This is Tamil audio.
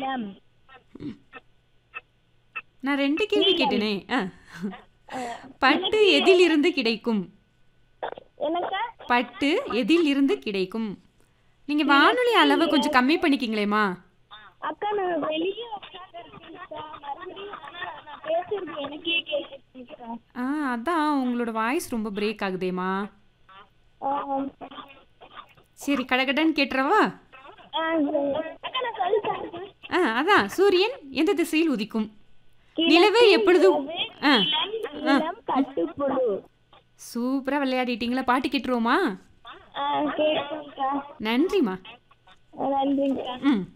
நீளம் நான் ரெண்டு கேள்வி கேட்டேனே ஆ. பட்டு எதிலிருந்து கிடைக்கும் என்னக்கா பட்டு எதிலிருந்து கிடைக்கும் நீங்க வானொலி அளவை கொஞ்சம் கம்மி பண்ணிக்கிங்களேம்மா அக்கா நான் வெளியே உட்காந்துருக்கேன்க்கா மறுபடியும் ஆனா நான் பேசுறது எனக்கே கேட்குதுக்கா ஆ அதான் உங்களோட வாய்ஸ் ரொம்ப பிரேக் ஆகுதேம்மா சரி கடகடன்னு கேட்டுறவா அக்கா நான் சொல்லிட்டேன் ஆ அதான் சூரியன் எந்த திசையில் உதிக்கும் நிலவு எப்பொழுது ஆ நீளம் கட்டுப்புழு சூப்பரா விளையாடிட்டீங்களா பாட்டு கேட்டுருவோமா கேட்கும்க்கா நன்றிம்மா நன்றிங்கக்கா ம்